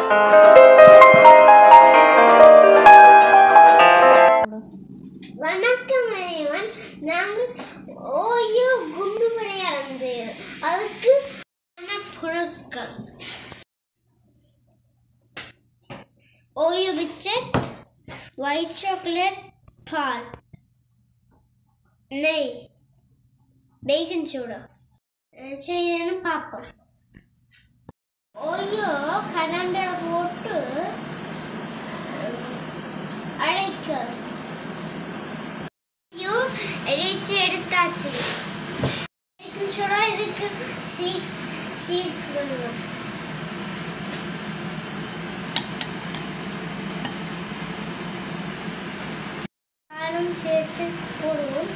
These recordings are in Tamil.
வணக்கம் ஐயவன் நாங்கள் ஓயோ குண்டு விளையாடுறது அதுக்கு பொருட்கள் ஓயோ பிச்சட் ஒயிட் சாக்லேட் பால் நெய் பேக்கன் சோடா சரின்னு பார்ப்போம் ஓயோ கரண்டில் போட்டு அழைக்க ஐயோ இறைச்சி எடுத்தாச்சு பேக்கன் சோடா இதுக்கு சீக் சீக் பண்ணுவோம் பாலும் சேர்த்து போடுவோம்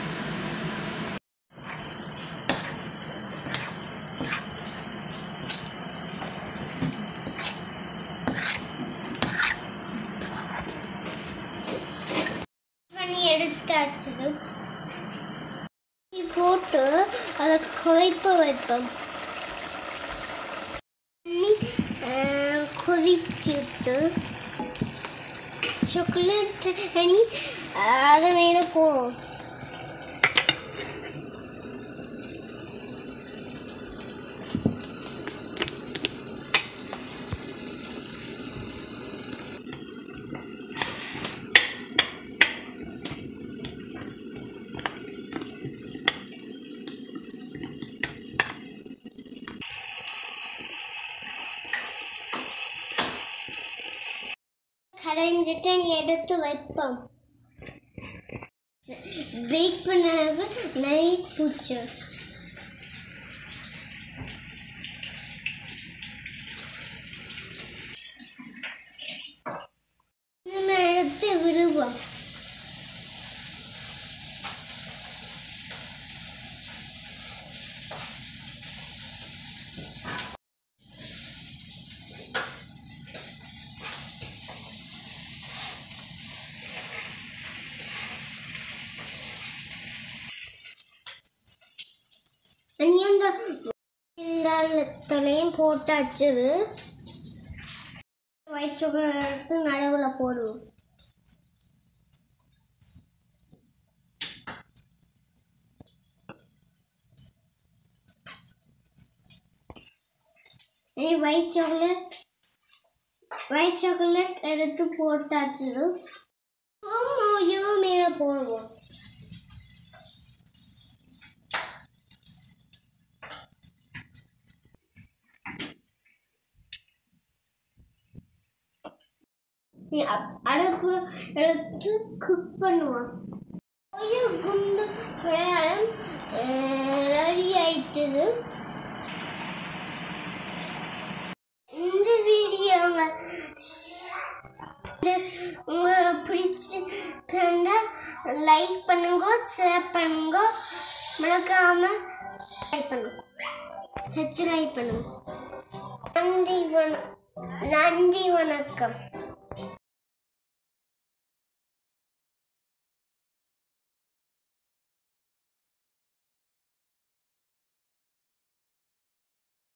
பண்ணி எடுத்தாச்சு போட்டு அதை குழைப்ப வைப்போம் தண்ணி, ஆஹ், கொதிச்சுட்டு சாக்லேட் ஹனி அதை மேலே போடுவோம் கரைஞ்சிட்டு நீ எடுத்து வைப்போம் பேக் பண்ணாக நைட் பூச்சு நம்ம எடுத்து விடுவோம் நீ அந்த தலையும் போட்டாச்சு ஒயிட் சாக்லேட் எடுத்து நடுவில் போடுவோம் நீ ஒயிட் சாக்லேட் ஒயிட் சாக்லேட் எடுத்து போட்டாச்சு ஐயோ மேலே போடுவோம் நீ அ- அடுப்பு எடுத்து குக் பண்ணுவோம் ஒரு குண்டு பிரயாணம் ரெடி ஆயிட்டது இந்த வீடியோங்க உங்க பிடிச்சிருந்தா லைக் பண்ணுங்க ஷேர் பண்ணுங்க மறக்காம லைக் பண்ணுங்க சப்ஸ்கிரைப் பண்ணுங்க நன்றி வண நன்றி வணக்கம்